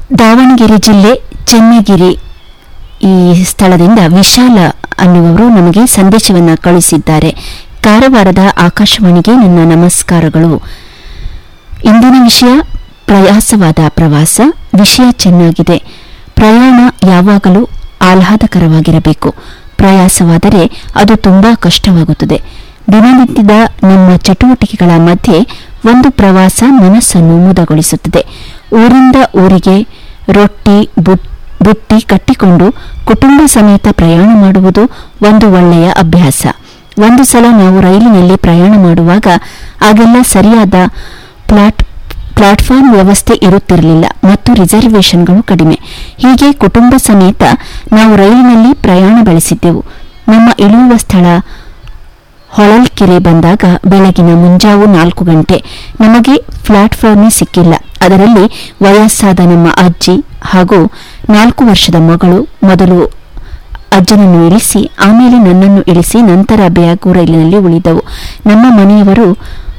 ದಾವಣಗೆರೆ ಜಿಲ್ಲೆ ಚೆನ್ನಗಿರಿ ಈ ಸ್ಥಳದಿಂದ ವಿಶಾಲ ಅನ್ನುವರು ನಮಗೆ ಸಂದೇಶವನ್ನು ಕಳುಹಿಸಿದ್ದಾರೆ ಕಾರವಾರದ ಆಕಾಶವಾಣಿಗೆ ನನ್ನ ನಮಸ್ಕಾರಗಳು ಇಂದಿನ ವಿಷಯ ಪ್ರಯಾಸವಾದ ಪ್ರವಾಸ ವಿಷಯ ಚೆನ್ನಾಗಿದೆ ಪ್ರಯಾಣ ಯಾವಾಗಲೂ ಆಹ್ಲಾದಕರವಾಗಿರಬೇಕು ಪ್ರಯಾಸವಾದರೆ ಅದು ತುಂಬಾ ಕಷ್ಟವಾಗುತ್ತದೆ ದಿನನಿತ್ಯದ ನಮ್ಮ ಚಟುವಟಿಕೆಗಳ ಮಧ್ಯೆ ಒಂದು ಪ್ರವಾಸ ಮನಸ್ಸನ್ನು ಮುದಗೊಳಿಸುತ್ತದೆ ಊರಿಂದ ಊರಿಗೆ ರೊಟ್ಟಿ ಬುಟ್- ಬುಟ್ಟಿ ಕಟ್ಟಿಕೊಂಡು ಕುಟುಂಬ ಸಮೇತ ಪ್ರಯಾಣ ಮಾಡುವುದು ಒಂದು ಒಳ್ಳೆಯ ಅಭ್ಯಾಸ ಒಂದು ಸಲ ನಾವು ರೈಲಿನಲ್ಲಿ ಪ್ರಯಾಣ ಮಾಡುವಾಗ ಆಗೆಲ್ಲ ಸರಿಯಾದ ಪ್ಲಾಟ್ ಪ್ಲಾಟ್ಫಾರ್ಮ್ ವ್ಯವಸ್ಥೆ ಇರುತ್ತಿರಲಿಲ್ಲ ಮತ್ತು ರಿಸರ್ವೇಷನ್ಗಳು ಕಡಿಮೆ ಹೀಗೆ ಕುಟುಂಬ ಸಮೇತ ನಾವು ರೈಲಿನಲ್ಲಿ ಪ್ರಯಾಣ ಬೆಳೆಸಿದ್ದೆವು ನಮ್ಮ ಇಳಿಯುವ ಸ್ಥಳ ಹೊಳಲ್ಕೆರೆ ಬಂದಾಗ ಬೆಳಗಿನ ಮುಂಜಾವು ನಾಲ್ಕು ಗಂಟೆ ನಮಗೆ ಪ್ಲಾಟ್ಫಾರ್ಮೇ ಸಿಕ್ಕಿಲ್ಲ ಅದರಲ್ಲಿ ವಯಸ್ಸಾದ ನಮ್ಮ ಅಜ್ಜಿ ಹಾಗೂ ನಾಲ್ಕು ವರ್ಷದ ಮಗಳು ಮೊದಲು ಅಜ್ಜನನ್ನು ಇಳಿಸಿ ಆಮೇಲೆ ನನ್ನನ್ನು ಇಳಿಸಿ ನಂತರ ಬ್ಯಾಗು ರೈಲಿನಲ್ಲಿ ಉಳಿದವು ನಮ್ಮ ಮನೆಯವರು